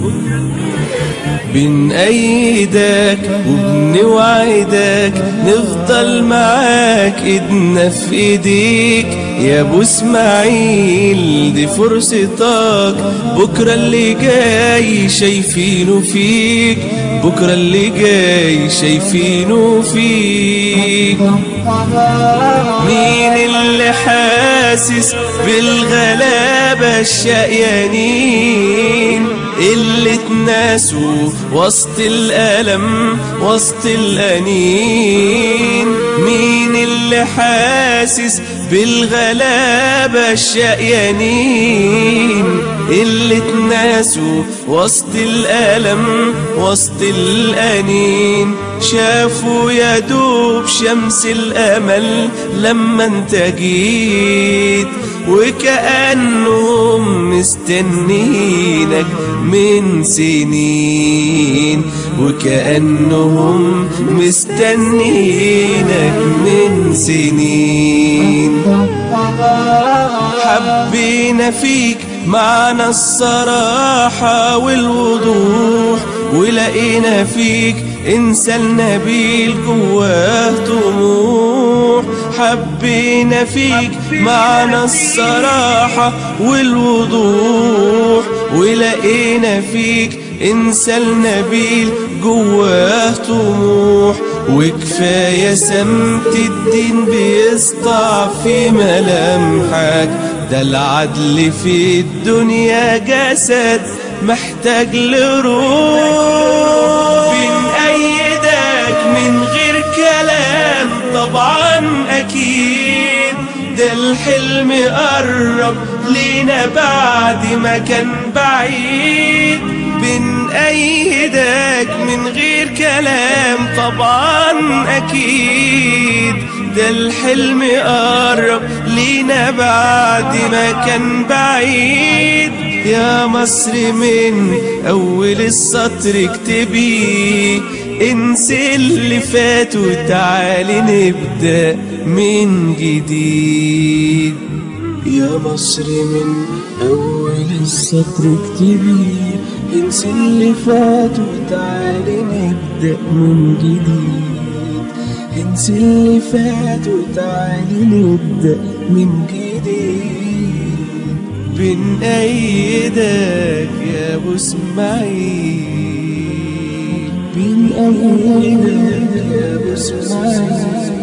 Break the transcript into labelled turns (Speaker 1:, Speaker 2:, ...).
Speaker 1: بنأيدك وبنوعدك نفضل معاك ايدنا في ايديك يا ابو اسماعيل دي فرصتك بكرة اللي جاي شايفينه فيك بكرة اللي جاي شايفينه فيك مين اللي حاسس بالغلابة الشقيانين اللي اتناسوا وسط الألم وسط الأنين مين اللي حاسس بالغلابة الشقيانين اللي اتناسوا وسط الألم وسط الأنين شافوا يا دوب شمس الأمل لما انت جيت وكأنهم مستنينك من سنين وكأنهم مستنينك من سنين حبينا فيك معنى الصراحة والوضوح ولقينا فيك إنسان نبيل جواه طموح حبينا فيك معنى الصراحة والوضوح ولقينا فيك إنسان نبيل جواه طموح وكفاية سمت الدين بيسطع في ملامحك ده العدل في الدنيا جسد محتاج لروح بنأيدك من غير كلام طبعا أكيد ده الحلم قرب لينا بعد ما كان بعيد بنأيدك من غير كلام طبعا أكيد ده الحلم قرب لينا بعد ما كان بعيد يا مصر من أول السطر اكتبي انسي اللي فات وتعالي نبدأ من جديد يا مصر من أول السطر اكتبي انسي اللي فات وتعالي نبدأ من جديد انسي اللي فات وتعالي نبدأ من جديد بنأيدك يا ابو اسماعيل بنأيدك يا ابو اسماعيل